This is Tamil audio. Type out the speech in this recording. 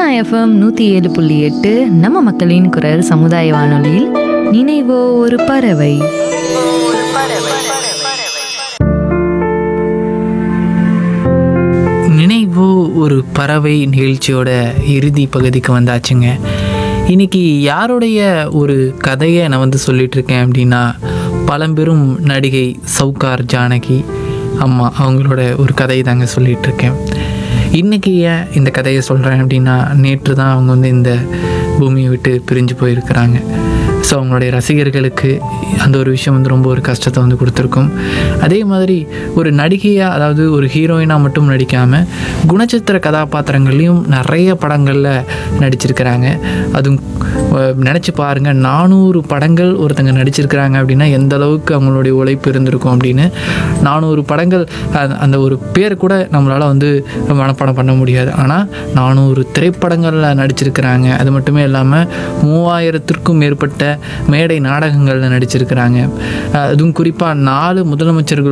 சோனா எஃப்எம் நூற்றி ஏழு புள்ளி எட்டு நம்ம மக்களின் குரல் சமுதாய வானொலியில் நினைவோ ஒரு பறவை நினைவோ ஒரு பறவை நிகழ்ச்சியோட இறுதி பகுதிக்கு வந்தாச்சுங்க இன்னைக்கு யாருடைய ஒரு கதையை நான் வந்து சொல்லிட்டு இருக்கேன் அப்படின்னா பழம்பெரும் நடிகை சவுகார் ஜானகி அம்மா அவங்களோட ஒரு கதையை தாங்க சொல்லிட்டு இருக்கேன் இன்னைக்கு ஏன் இந்த கதையை சொல்கிறேன் அப்படின்னா நேற்று தான் அவங்க வந்து இந்த பூமியை விட்டு பிரிஞ்சு போயிருக்கிறாங்க ஸோ அவங்களுடைய ரசிகர்களுக்கு அந்த ஒரு விஷயம் வந்து ரொம்ப ஒரு கஷ்டத்தை வந்து கொடுத்துருக்கும் அதே மாதிரி ஒரு நடிகையாக அதாவது ஒரு ஹீரோயினாக மட்டும் நடிக்காமல் குணச்சித்திர கதாபாத்திரங்கள்லையும் நிறைய படங்களில் நடிச்சிருக்கிறாங்க அதுவும் நினச்சி பாருங்கள் நானூறு படங்கள் ஒருத்தங்க நடிச்சிருக்கிறாங்க அப்படின்னா எந்த அளவுக்கு அவங்களுடைய உழைப்பு இருந்திருக்கும் அப்படின்னு நானூறு படங்கள் அந்த- அந்த ஒரு பேர் கூட நம்மளால் வந்து மனப்பாடம் பண்ண முடியாது ஆனால் நானூறு திரைப்படங்களில் நடிச்சிருக்கிறாங்க அது மட்டுமே இல்லாமல் மூவாயிரத்திற்கும் மேற்பட்ட மேடை நாடகங்களில் நடிச்சிருக்கிறாங்க அஹ் அதுவும் குறிப்பாக நாலு முதலமைச்சர்கள்